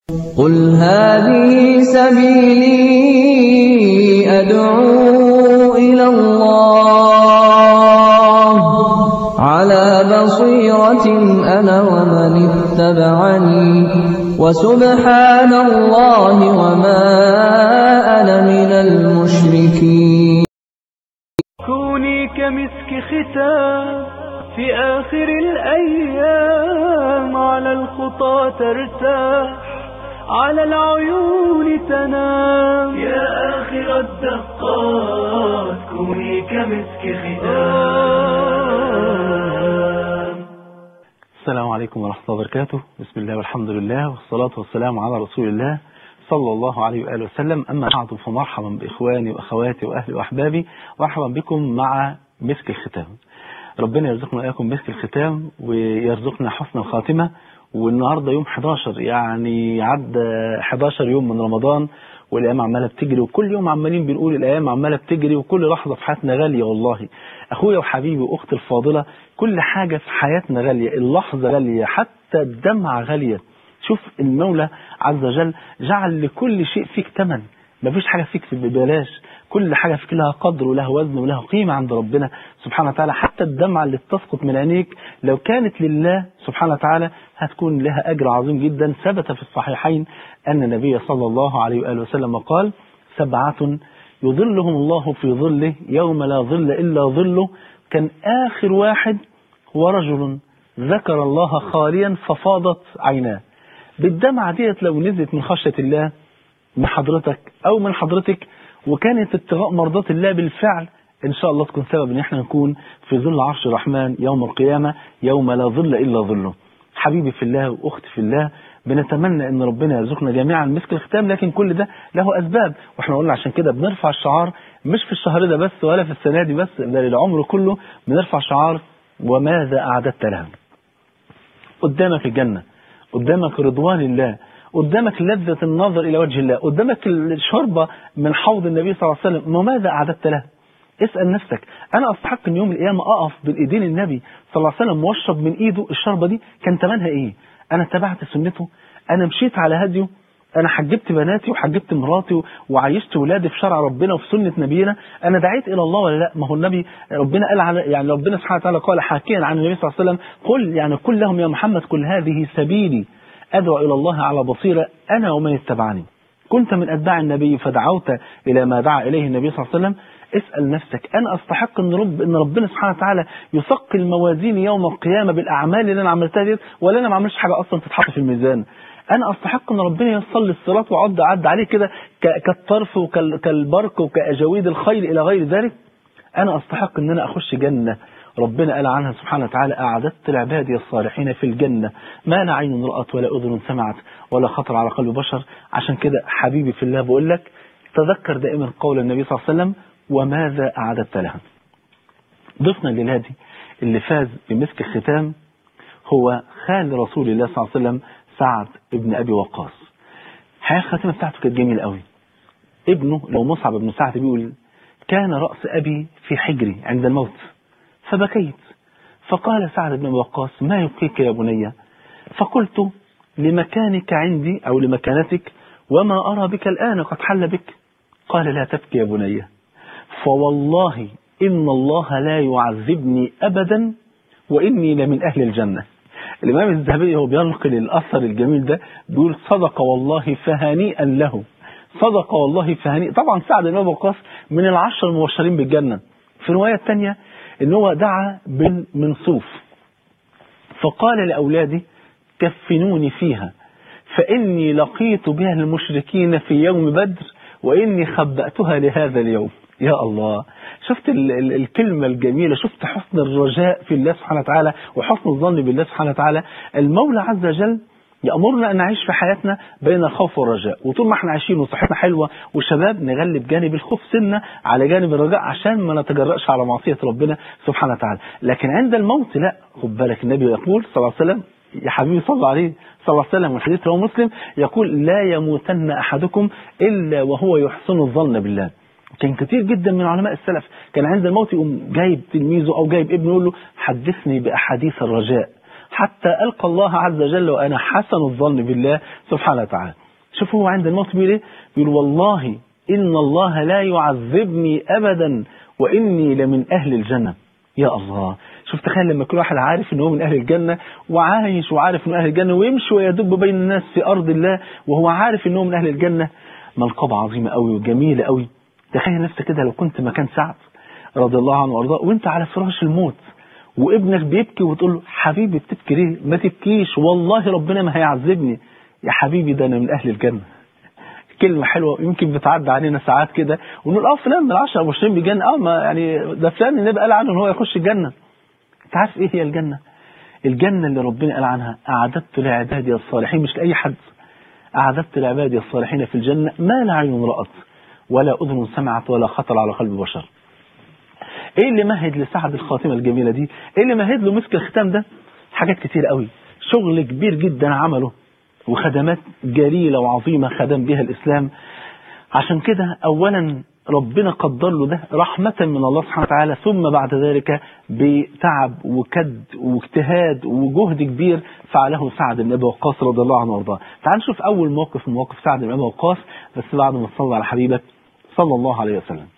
قل هذه سبيلي أدعو إلى الله على بصيرة أنا ومن اتبعني وسبحان الله وما أنا من المشركين كوني كمسك ختام في آخر الأيام على الخطى ترتاح على العيون تنام يا آخر الدقات كوني كمسك ختام السلام عليكم ورحمة الله وبركاته بسم الله والحمد لله والصلاة والسلام على رسول الله صلى الله عليه وآله وسلم أما بعد فمرحبا بإخواني وأخواتي وأهلي وأحبابي مرحبا بكم مع مسك الختام ربنا يرزقنا إياكم مسك الختام ويرزقنا حسن الخاتمة والنهاردة يوم 11 يعني عدى 11 يوم من رمضان والأيام عمالة بتجري وكل يوم عمالين بنقول الأيام عمالة بتجري وكل لحظة في حياتنا غالية والله أخويا وحبيبي وأختي الفاضلة كل حاجة في حياتنا غالية اللحظة غالية حتى الدمعة غالية شوف المولى عز وجل جعل لكل شيء فيك ثمن مفيش حاجة فيك ببلاش كل حاجة فيك لها قدر ولها وزن ولها قيمة عند ربنا سبحانه وتعالى حتى الدمعة اللي بتسقط من عينيك لو كانت لله سبحانه وتعالى هتكون لها أجر عظيم جدا ثبت في الصحيحين أن النبي صلى الله عليه وآله وسلم قال سبعة يظلهم الله في ظله يوم لا ظل إلا ظله كان آخر واحد هو رجل ذكر الله خاليا ففاضت عيناه بالدمعة ديت لو نزلت من خشية الله من حضرتك أو من حضرتك وكانت ابتغاء مرضات الله بالفعل إن شاء الله تكون سبب إن احنا نكون في ظل عرش الرحمن يوم القيامة يوم لا ظل إلا ظله حبيبي في الله وأختي في الله بنتمنى ان ربنا يرزقنا جميعا مسك الختام لكن كل ده له اسباب واحنا قلنا عشان كده بنرفع الشعار مش في الشهر ده بس ولا في السنه دي بس بل العمر كله بنرفع شعار وماذا اعددت لها قدامك الجنه قدامك رضوان الله قدامك لذة النظر إلى وجه الله قدامك الشربة من حوض النبي صلى الله عليه وسلم وماذا أعددت له اسأل نفسك أنا أستحق أن يوم القيامة أقف بين إيدين النبي صلى الله عليه وسلم واشرب من إيده الشربة دي كان تمنها إيه أنا اتبعت سنته أنا مشيت على هديه أنا حجبت بناتي وحجبت مراتي وعيشت ولادي في شرع ربنا وفي سنة نبينا أنا دعيت إلى الله ولا لا ما هو النبي ربنا قال على يعني ربنا سبحانه وتعالى قال حاكيا عن النبي صلى الله عليه وسلم قل يعني قل لهم يا محمد قل هذه سبيلي أدعو إلى الله على بصيرة أنا ومن اتبعني كنت من أتباع النبي فدعوت إلى ما دعا إليه النبي صلى الله عليه وسلم اسأل نفسك أنا أستحق أن, رب إن ربنا سبحانه وتعالى يثقل موازيني يوم القيامة بالأعمال اللي أنا عملتها دي ولا أنا ما عملتش حاجة أصلا تتحط في الميزان أنا أستحق أن ربنا يصل لي الصراط وعد عد عليه كده كالطرف وكالبرق وكأجاويد الخيل إلى غير ذلك أنا أستحق أن أنا أخش جنة ربنا قال عنها سبحانه وتعالى أعددت لعبادي الصالحين في الجنة ما لا عين رأت ولا أذن سمعت ولا خطر على قلب بشر عشان كده حبيبي في الله بقول لك تذكر دائما قول النبي صلى الله عليه وسلم وماذا أعددت لها ضفنا الليلة دي اللي فاز بمسك الختام هو خال رسول الله صلى الله عليه وسلم سعد ابن أبي وقاص الحقيقة الخاتمة بتاعته كانت جميلة قوي ابنه لو مصعب بن سعد بيقول كان رأس أبي في حجري عند الموت فبكيت فقال سعد بن وقاص ما يبكيك يا بني فقلت لمكانك عندي أو لمكانتك وما أرى بك الآن قد حل بك قال لا تبكي يا بني فوالله إن الله لا يعذبني أبدا وإني لمن أهل الجنة الإمام الذهبي هو بينقل الأثر الجميل ده بيقول صدق والله فهنيئا له صدق والله فهنيئا طبعا سعد بن وقاص من العشر المبشرين بالجنة في الرواية الثانية ان هو دعا من صوف فقال لأولادي كفنوني فيها فإني لقيت بها المشركين في يوم بدر وإني خبأتها لهذا اليوم يا الله شفت ال ال الكلمة الجميلة شفت حسن الرجاء في الله سبحانه وتعالى وحسن الظن بالله سبحانه وتعالى المولى عز وجل يأمرنا أن نعيش في حياتنا بين الخوف والرجاء وطول ما احنا عايشين وصحتنا حلوة وشباب نغلب جانب الخوف سنة على جانب الرجاء عشان ما نتجرأش على معصية ربنا سبحانه وتعالى لكن عند الموت لا خد بالك النبي يقول صلى الله عليه وسلم يا حبيبي صلى عليه صلى الله عليه وسلم والحديث رواه مسلم يقول لا يموتن أحدكم إلا وهو يحسن الظن بالله كان كتير جدا من علماء السلف كان عند الموت يقوم جايب تلميذه أو جايب ابنه يقول له حدثني بأحاديث الرجاء حتى ألقى الله عز وجل وأنا حسن الظن بالله سبحانه وتعالى شوف هو عند الموت بيقول ايه بيقول والله إن الله لا يعذبني أبدا وإني لمن أهل الجنة يا الله شوف تخيل لما كل واحد عارف ان هو من اهل الجنه وعايش وعارف من اهل الجنه ويمشي ويدب بين الناس في ارض الله وهو عارف ان هو من اهل الجنه منقبه عظيمه قوي وجميله قوي تخيل نفسك كده لو كنت مكان سعد رضي الله عنه وارضاه وانت على فراش الموت وابنك بيبكي وتقول له حبيبي بتبكي ليه ما تبكيش والله ربنا ما هيعذبني يا حبيبي ده انا من اهل الجنه كلمة حلوة يمكن بتعدي علينا ساعات كده ونقول اه فلان من العشرة المبشرين بالجنة اه ما يعني ده فلان النبي قال عنه ان هو يخش الجنة انت عارف ايه هي الجنة؟ الجنة اللي ربنا قال عنها أعددت لعبادي الصالحين مش لأي حد أعددت لعبادي الصالحين في الجنة ما لا عين رأت ولا أذن سمعت ولا خطر على قلب بشر ايه اللي مهد لسعد الخاتمة الجميلة دي ايه اللي مهد له مسك الختام ده حاجات كتير قوي شغل كبير جدا عمله وخدمات جليلة وعظيمة خدم بها الإسلام عشان كده أولا ربنا قدر له ده رحمة من الله سبحانه وتعالى ثم بعد ذلك بتعب وكد واجتهاد وجهد كبير فعله سعد بن أبي وقاص رضي الله عنه وارضاه تعال نشوف أول موقف من مواقف سعد بن أبي وقاص بس بعد ما تصلى على حبيبك صلى الله عليه وسلم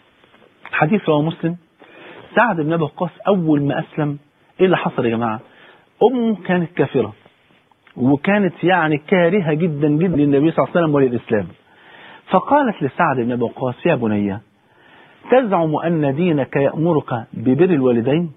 حديث رواه مسلم سعد بن أبي وقاص أول ما أسلم إيه اللي حصل يا جماعة أمه كانت كافرة وكانت يعني كارهة جدا جدا للنبي صلى الله عليه وسلم وللإسلام فقالت لسعد بن أبي وقاص يا بني تزعم أن دينك يأمرك ببر الوالدين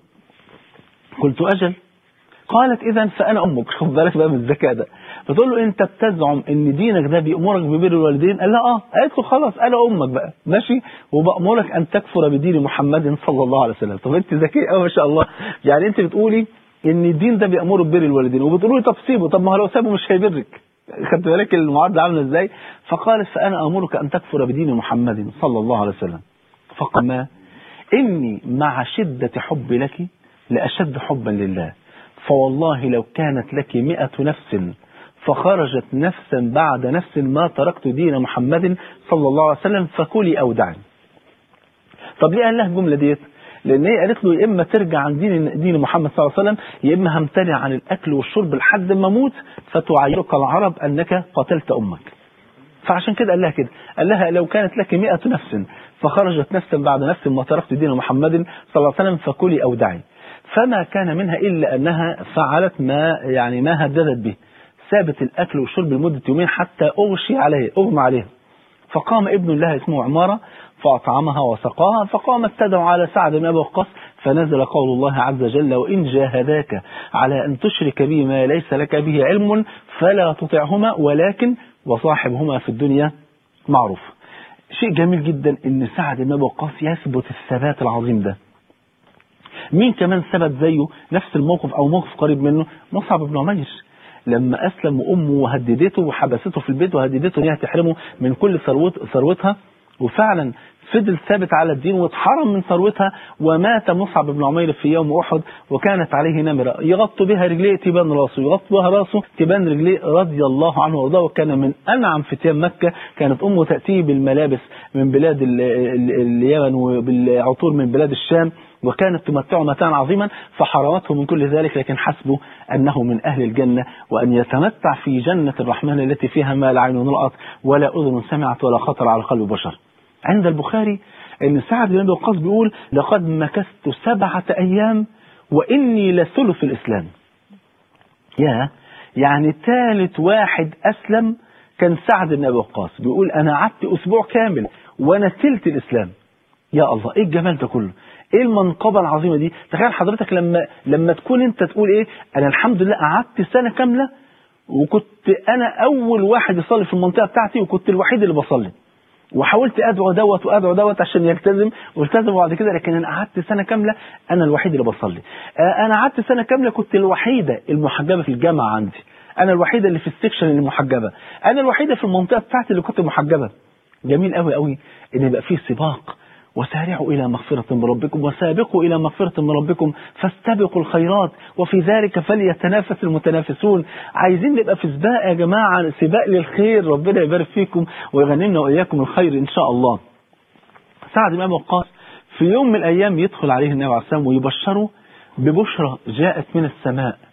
قلت أجل قالت إذا فأنا أمك خد بالك بقى من الذكاء ده بتقول له أنت بتزعم أن دينك ده بيأمرك ببر الوالدين قال لا آه قالت له خلاص أنا أمك بقى ماشي وبأمرك أن تكفر بدين محمد صلى الله عليه وسلم طب أنت ذكية أوي ما شاء الله يعني أنت بتقولي ان الدين ده بيأمره ببر الوالدين وبتقولوا لي طب سيبه طب ما هو لو سابه مش هيبرك خدت بالك المعادله عامله ازاي فقالت فانا امرك ان تكفر بدين محمد صلى الله عليه وسلم فقال ما اني مع شده حبي لك لاشد حبا لله فوالله لو كانت لك مئة نفس فخرجت نفسا بعد نفس ما تركت دين محمد صلى الله عليه وسلم فكلي او دعني طب ليه قال لها الجمله ديت لان هي قالت له يا اما ترجع عن دين دين محمد صلى الله عليه وسلم يا اما همتنع عن الاكل والشرب لحد ما اموت فتعيرك العرب انك قتلت امك فعشان كده قال لها كده قال لها لو كانت لك مئة نفس فخرجت نفسا بعد نفس ما تركت دين محمد صلى الله عليه وسلم فكلي او دعي فما كان منها الا انها فعلت ما يعني ما هددت به سابت الاكل والشرب لمده يومين حتى اغشي عليه اغمى عليها فقام ابن لها اسمه عماره فأطعمها وسقاها فقامت تدعو على سعد بن أبي وقاص فنزل قول الله عز وجل وإن جاهداك على أن تشرك بي ما ليس لك به علم فلا تطعهما ولكن وصاحبهما في الدنيا معروف شيء جميل جدا ان سعد بن أبي وقاص يثبت الثبات العظيم ده مين كمان ثبت زيه نفس الموقف او موقف قريب منه مصعب بن عمير لما اسلم وامه وهددته وحبسته في البيت وهددته ان هي تحرمه من كل ثروت ثروتها وفعلا فضل ثابت على الدين واتحرم من ثروتها ومات مصعب بن عمير في يوم احد وكانت عليه نمره يغطوا بها رجليه تبان راسه يغطوا بها راسه تبان رجليه رضي الله عنه وارضاه وكان من انعم فتيان مكه كانت امه تاتيه بالملابس من بلاد ال- ال- اليمن وبالعطور من بلاد الشام وكانت تمتعه متاعا عظيما فحرمته من كل ذلك لكن حسبه أنه من أهل الجنة وأن يتمتع في جنة الرحمن التي فيها ما لا عين رأت ولا أذن سمعت ولا خطر على قلب بشر عند البخاري أن سعد بن أبي وقاص بيقول لقد مكثت سبعة أيام وإني لثلث الإسلام يا يعني ثالث واحد أسلم كان سعد بن أبي وقاص بيقول أنا قعدت أسبوع كامل وأنا تلت الإسلام يا الله ايه الجمال ده كله ايه المنقبه العظيمه دي تخيل حضرتك لما لما تكون انت تقول ايه انا الحمد لله قعدت سنه كامله وكنت انا اول واحد يصلي في المنطقه بتاعتي وكنت الوحيد اللي بصلي وحاولت ادعو دوت وادعو دوت عشان يلتزم والتزم بعد كده لكن انا قعدت سنه كامله انا الوحيد اللي بصلي آه، انا قعدت سنه كامله كنت الوحيده المحجبه في الجامعه عندي انا الوحيده اللي في السكشن اللي محجبه انا الوحيده في المنطقه بتاعتي اللي كنت محجبه جميل قوي قوي ان يبقى فيه سباق وسارعوا إلى مغفرة من ربكم وسابقوا إلى مغفرة من ربكم فاستبقوا الخيرات وفي ذلك فليتنافس المتنافسون عايزين نبقى في سباق يا جماعة سباق للخير ربنا يبارك فيكم ويغنمنا وإياكم الخير إن شاء الله سعد بن أبي وقاص في يوم من الأيام يدخل عليه النبي عليه الصلاة والسلام ويبشره ببشرى جاءت من السماء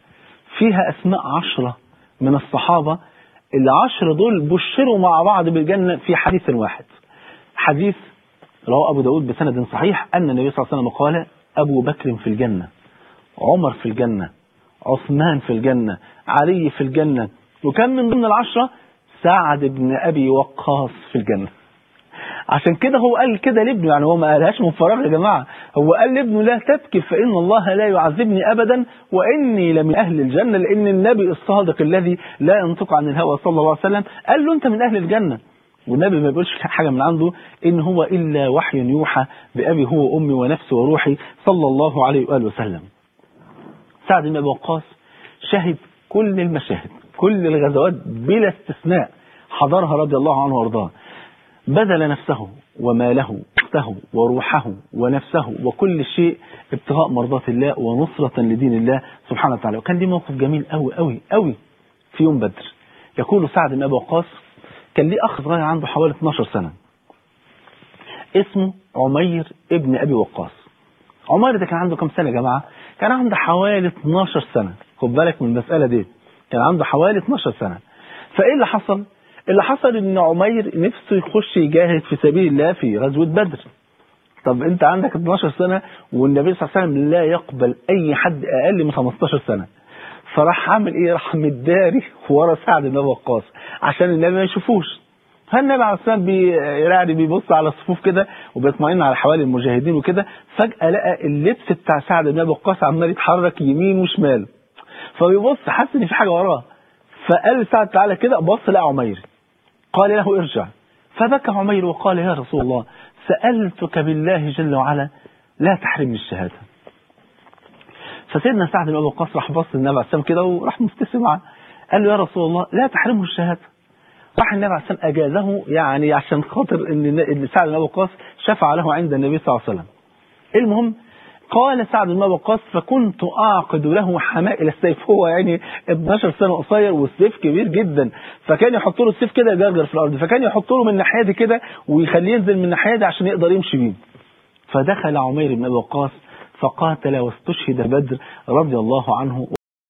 فيها أسماء عشرة من الصحابة العشرة دول بشروا مع بعض بالجنة في حديث واحد حديث رواه أبو داود بسند صحيح أن النبي صلى الله عليه وسلم قال أبو بكر في الجنة عمر في الجنة عثمان في الجنة علي في الجنة وكان من ضمن العشرة سعد بن أبي وقاص في الجنة عشان كده هو قال كده لابنه يعني هو ما قالهاش من فراغ يا جماعة هو قال لابنه لا تبكي فإن الله لا يعذبني أبدا وإني لمن أهل الجنة لأن النبي الصادق الذي لا ينطق عن الهوى صلى الله عليه وسلم قال له أنت من أهل الجنة والنبي ما بيقولش حاجة من عنده إن هو إلا وحي يوحى بأبي هو أمي ونفسي وروحي صلى الله عليه وآله وسلم سعد بن أبي وقاص شهد كل المشاهد كل الغزوات بلا استثناء حضرها رضي الله عنه وارضاه بذل نفسه وماله وقته وروحه ونفسه وكل شيء ابتغاء مرضات الله ونصرة لدين الله سبحانه وتعالى وكان ليه موقف جميل قوي قوي قوي في يوم بدر يقول سعد بن أبي وقاص كان ليه أخ صغير عنده حوالي 12 سنة اسمه عمير ابن أبي وقاص عمير ده كان عنده كم سنة يا جماعة كان عنده حوالي 12 سنة خد بالك من المسألة دي كان عنده حوالي 12 سنة فإيه اللي حصل اللي حصل ان عمير نفسه يخش يجاهد في سبيل الله في غزوة بدر طب انت عندك 12 سنة والنبي صلى الله عليه وسلم لا يقبل اي حد اقل من 15 سنة فراح عامل ايه راح مداري ورا سعد بن وقاص عشان النبي ما يشوفوش فالنبي عليه الصلاه والسلام يعني بيبص على الصفوف كده وبيطمئن على حوالي المجاهدين وكده فجأة لقى اللبس بتاع سعد بن وقاص عمال يتحرك يمين وشمال فبيبص حس ان في حاجة وراه فقال لسعد تعالى كده بص لقى عمير قال له ارجع فبكى عمير وقال يا رسول الله سألتك بالله جل وعلا لا تحرمني الشهادة فسيدنا سعد بن أبي وقاص راح بص للنبي عليه السلام كده وراح مبتسم معاه قال له يا رسول الله لا تحرمه الشهادة راح النبي عليه السلام أجازه يعني عشان خاطر ان سعد بن أبي وقاص شفع له عند النبي صلى الله عليه وسلم المهم قال سعد بن ابي وقاص فكنت اعقد له حمائل السيف هو يعني 12 سنه قصير والسيف كبير جدا فكان يحط له السيف كده يجرجر في الارض فكان يحط له من الناحيه دي كده ويخليه ينزل من الناحيه دي عشان يقدر يمشي بيه فدخل عمير بن ابي وقاص فقاتل واستشهد بدر رضي الله عنه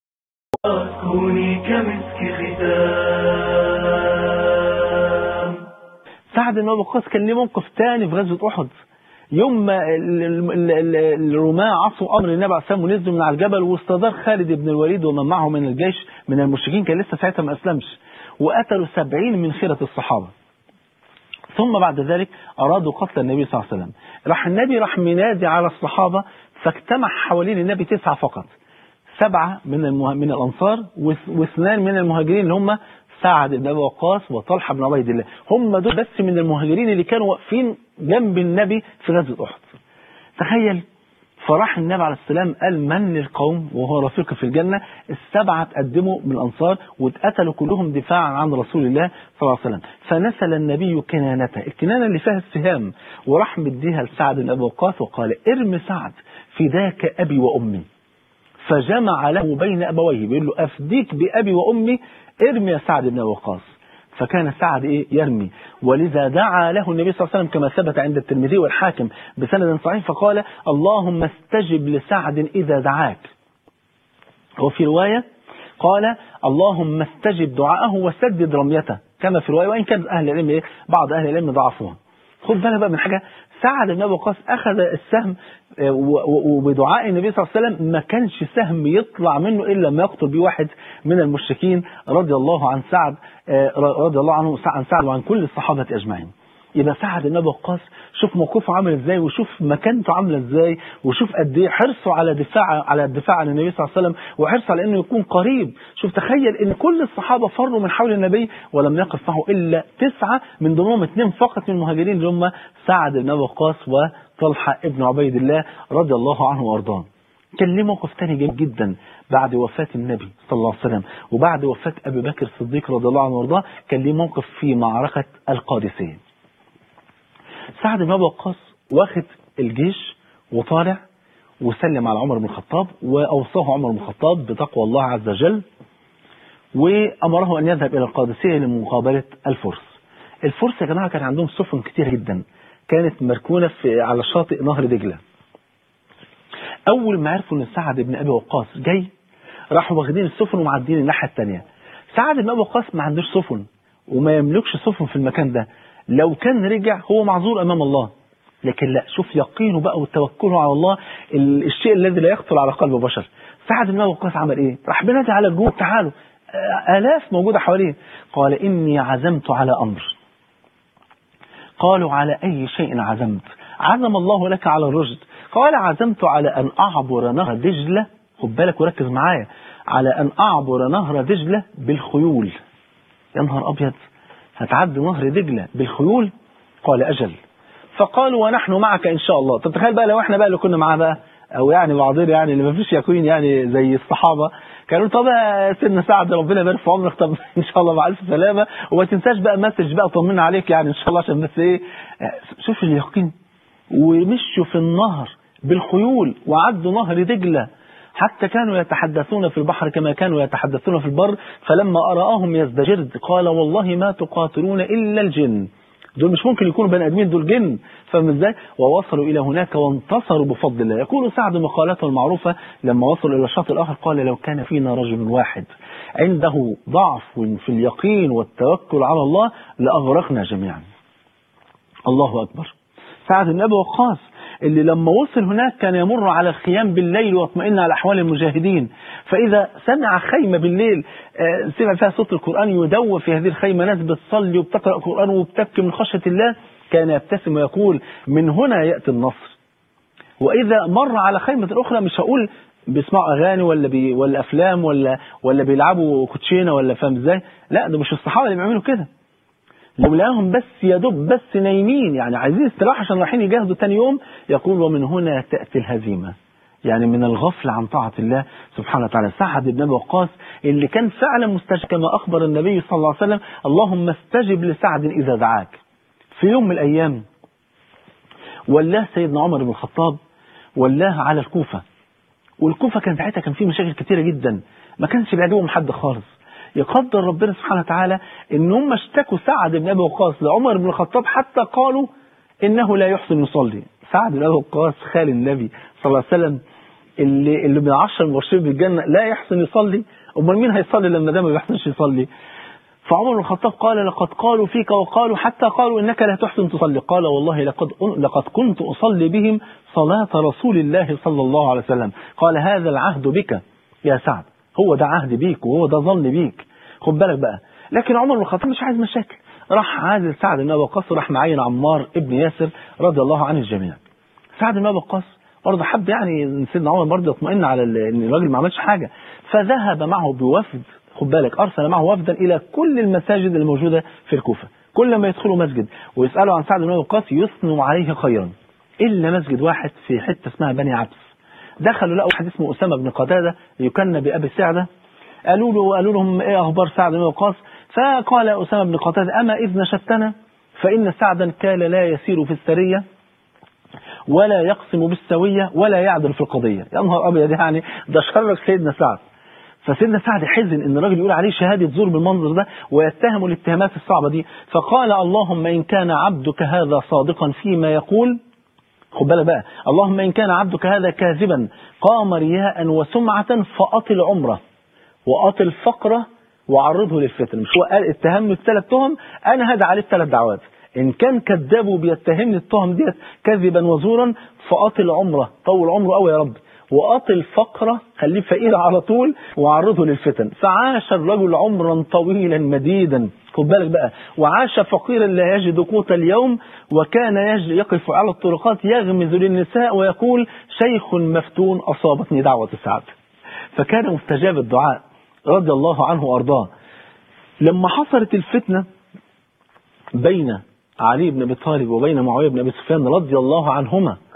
كوني كمسك ختام سعد بن ابي وقاص كان ليه موقف تاني في غزوه احد يوم ما الرماة عصوا امر النبي عليه السلام ونزلوا من على الجبل واستدار خالد بن الوليد ومن معه من الجيش من المشركين كان لسه ساعتها ما اسلمش وقتلوا سبعين من خيرة الصحابة ثم بعد ذلك ارادوا قتل النبي صلى الله عليه وسلم راح النبي راح منادي على الصحابة فاجتمع حوالين النبي تسعة فقط سبعة من المه... من الانصار واثنان من المهاجرين اللي هم سعد بن ابي وقاص وطلحه بن عبيد الله هم دول بس من المهاجرين اللي كانوا واقفين جنب النبي في غزوه احد تخيل فراح النبي عليه السلام قال من للقوم وهو رفيق في الجنة السبعة تقدموا من الأنصار واتقتلوا كلهم دفاعا عن رسول الله صلى الله عليه وسلم فنسل النبي كنانته الكنانة اللي فيها السهام وراح مديها لسعد بن أبي وقاص وقال ارم سعد فداك أبي وأمي فجمع له بين أبويه بيقول له أفديك بأبي وأمي ارمي يا سعد بن وقاص فكان سعد إيه يرمي ولذا دعا له النبي صلى الله عليه وسلم كما ثبت عند الترمذي والحاكم بسند صحيح فقال اللهم استجب لسعد إذا دعاك وفي رواية قال اللهم استجب دعاءه وسدد رميته كما في رواية وإن كان أهل العلم إيه بعض أهل العلم ضعفوها خد بالك بقى من حاجة سعد بن ابي وقاص اخذ السهم وبدعاء النبي صلى الله عليه وسلم ما كانش سهم يطلع منه الا لما يقتل بيه واحد من المشركين رضي الله عن سعد رضي الله عنه عن سعد وعن كل الصحابه اجمعين يبقى سعد بن ابي وقاص شوف موقفه عامل ازاي وشوف مكانته عامله ازاي وشوف قد ايه حرصه على دفاع على الدفاع عن النبي صلى الله عليه وسلم وحرصه على انه يكون قريب شوف تخيل ان كل الصحابه فروا من حول النبي ولم يقف معه الا تسعه من ضمنهم اثنين فقط من المهاجرين اللي هم سعد بن ابي وقاص وطلحه ابن عبيد الله رضي الله عنه وارضاه كان ليه موقف تاني جميل جدا بعد وفاة النبي صلى الله عليه وسلم وبعد وفاة أبي بكر الصديق رضي الله عنه وارضاه كان ليه موقف في معركة القادسية سعد بن ابي وقاص واخد الجيش وطالع وسلم على عمر بن الخطاب واوصاه عمر بن الخطاب بتقوى الله عز وجل وامره ان يذهب الى القادسيه لمقابله الفرس. الفرس يا جماعه كان عندهم سفن كتير جدا كانت مركونه في على شاطئ نهر دجله. اول ما عرفوا ان سعد بن ابي وقاص جاي راحوا واخدين السفن ومعديين الناحيه الثانيه سعد بن ابي وقاص ما عندوش سفن وما يملكش سفن في المكان ده لو كان رجع هو معذور امام الله لكن لا شوف يقينه بقى وتوكله على الله ال- الشيء الذي لا يخطر على قلب بشر سعد بن ابي وقاص عمل ايه راح بينادي على الجنود تعالوا آه، الاف موجوده حواليه قال اني عزمت على امر قالوا على أي شيء عزمت عزم الله لك على الرشد قال عزمت على أن أعبر نهر دجلة خد بالك وركز معايا على أن أعبر نهر دجلة بالخيول يا نهار أبيض هتعدي نهر دجلة بالخيول قال أجل فقالوا ونحن معك إن شاء الله طب تخيل بقى لو احنا بقى اللي كنا معاه بقى أو يعني بعضنا يعني اللي ما فيش يقين يعني زي الصحابة كانوا طب يا سيدنا سعد ربنا يبارك في عمرك طب ان شاء الله مع الف سلامه وما تنساش بقى مسج بقى طمنا عليك يعني ان شاء الله عشان بس ايه شوف اليقين ومشوا في النهر بالخيول وعدوا نهر دجله حتى كانوا يتحدثون في البحر كما كانوا يتحدثون في البر فلما أراهم يزدجرد قال والله ما تقاتلون إلا الجن دول مش ممكن يكونوا بني ادمين دول جن فاهم ازاي؟ ووصلوا الى هناك وانتصروا بفضل الله، يقول سعد مقالته المعروفه لما وصلوا الى الشاطئ الاخر قال لو كان فينا رجل واحد عنده ضعف في اليقين والتوكل على الله لاغرقنا جميعا. الله اكبر. سعد بن ابي وقاص اللي لما وصل هناك كان يمر على الخيام بالليل ويطمئن على احوال المجاهدين فاذا سمع خيمه بالليل آه، سمع فيها صوت القران يدور في هذه الخيمه ناس بتصلي وبتقرا قران وبتبكي من خشيه الله كان يبتسم ويقول من هنا ياتي النصر واذا مر على خيمه اخرى مش هقول بيسمعوا اغاني ولا بي ولا افلام ولا ولا بيلعبوا كوتشينه ولا فاهم ازاي لا ده مش الصحابه اللي بيعملوا كده لو لقاهم بس يا دوب بس نايمين يعني عايزين استراحه عشان رايحين يجاهدوا تاني يوم يقول ومن هنا تاتي الهزيمه يعني من الغفلة عن طاعة الله سبحانه وتعالى سعد بن أبي وقاص اللي كان فعلا مستجب كما أخبر النبي صلى الله عليه وسلم اللهم استجب لسعد إذا دعاك في يوم من الأيام ولاه سيدنا عمر بن الخطاب ولاه على الكوفة والكوفة كان ساعتها كان فيه مشاكل كتيرة جدا ما كانش بيعجبهم حد خالص يقدر ربنا سبحانه وتعالى ان هم اشتكوا سعد بن ابي وقاص لعمر بن الخطاب حتى قالوا انه لا يحسن يصلي سعد بن ابي وقاص خال النبي صلى الله عليه وسلم اللي اللي من عشر المبشرين بالجنه لا يحسن يصلي امال مين هيصلي لما ده ما بيحسنش يصلي فعمر بن الخطاب قال لقد قالوا فيك وقالوا حتى قالوا انك لا تحسن تصلي قال والله لقد لقد كنت اصلي بهم صلاه رسول الله صلى الله عليه وسلم قال هذا العهد بك يا سعد هو ده عهد بيك وهو ده ظن بيك خد بالك بقى لكن عمر بن الخطاب مش عايز مشاكل راح عازل سعد بن ابي وقاص راح معين عمار ابن ياسر رضي الله عن الجميع سعد بن ابي وقاص برضه حب يعني إن سيدنا عمر برضه يطمئن على ال- ان الراجل ما عملش حاجه فذهب معه بوفد خد بالك ارسل معه وفدا الى كل المساجد الموجوده في الكوفه كل ما يدخلوا مسجد ويسالوا عن سعد بن ابي وقاص يثنوا عليه خيرا الا مسجد واحد في حته اسمها بني عبس دخلوا لقوا واحد اسمه اسامه بن قتاده يكنى بابي سعده قالوا له قالوا لهم ايه اخبار سعد بن أبي وقاص فقال اسامه بن قتاده اما اذ نشدتنا فان سعدا كان لا يسير في السريه ولا يقسم بالسويه ولا يعدل في القضيه يا نهار ابيض يعني ده شرك سيدنا سعد فسيدنا سعد حزن ان الراجل يقول عليه شهاده زور بالمنظر ده ويتهم الاتهامات الصعبه دي فقال اللهم ان كان عبدك هذا صادقا فيما يقول خد بالك بقى اللهم ان كان عبدك هذا كاذبا قام رياء وسمعه فاطل عمره واطل فقره وعرضه للفتن مش هو قال اتهمني بثلاث تهم انا هدع عليه الثلاث دعوات ان كان كذاب وبيتهمني التهم ديت كذبا وزورا فاطل عمره طول عمره قوي يا رب واطل فقره خليه فقير على طول وعرضه للفتن فعاش الرجل عمرا طويلا مديدا خد بالك بقى وعاش فقيرا لا يجد قوت اليوم وكان يج- يقف على الطرقات يغمز للنساء ويقول شيخ مفتون اصابتني دعوه سعد فكان مستجاب الدعاء رضي الله عنه وارضاه لما حصلت الفتنه بين علي بن ابي طالب وبين معاويه بن ابي سفيان رضي الله عنهما